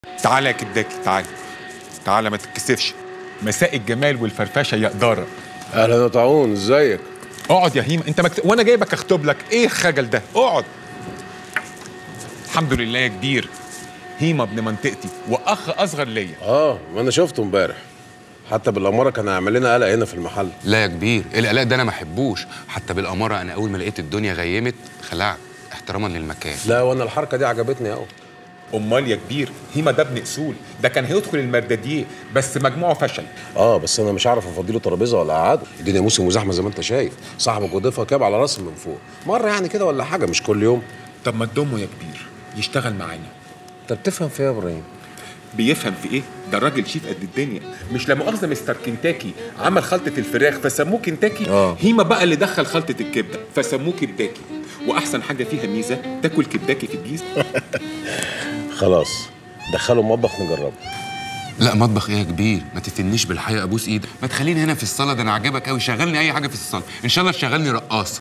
تعالى يا كداكي تعالى تعالى ما تتكسفش مساء الجمال والفرفشه يا قداره اهلا يا طاعون ازيك اقعد يا هيما انت مكت... وانا جايبك اخطب لك ايه الخجل ده اقعد الحمد لله يا كبير هيما ابن منطقتي واخ اصغر ليا اه ما انا شفته امبارح حتى بالاماره كان هيعمل لنا قلق هنا في المحل لا يا كبير القلق ده انا ما احبوش حتى بالاماره انا اول ما لقيت الدنيا غيمت خلعت احتراما للمكان لا وانا الحركه دي عجبتني قوي امال يا كبير هيما ده ابن اصول ده كان هيدخل المرداديه بس مجموعه فشل اه بس انا مش عارف افضيله ترابيزه ولا اقعده الدنيا موسم وزحمه زي ما انت شايف صاحبك وضيفها كاب على راسي من فوق مره يعني كده ولا حاجه مش كل يوم طب ما تضمه يا كبير يشتغل معانا انت بتفهم فيها يا ابراهيم بيفهم في ايه ده الراجل شيف قد الدنيا مش لا مؤاخذه مستر كنتاكي عمل خلطه الفراخ فسموه كنتاكي آه. هيما بقى اللي دخل خلطه الكبده فسموه كبداكي واحسن حاجه فيها ميزه تاكل كبداكي في الجيز خلاص دخله المطبخ نجربه لا مطبخ ايه يا كبير ما تفتنيش بالحياه ابوس ايدك ما تخليني هنا في الصاله ده انا عجبك قوي شغلني اي حاجه في الصاله ان شاء الله تشغلني رقاصه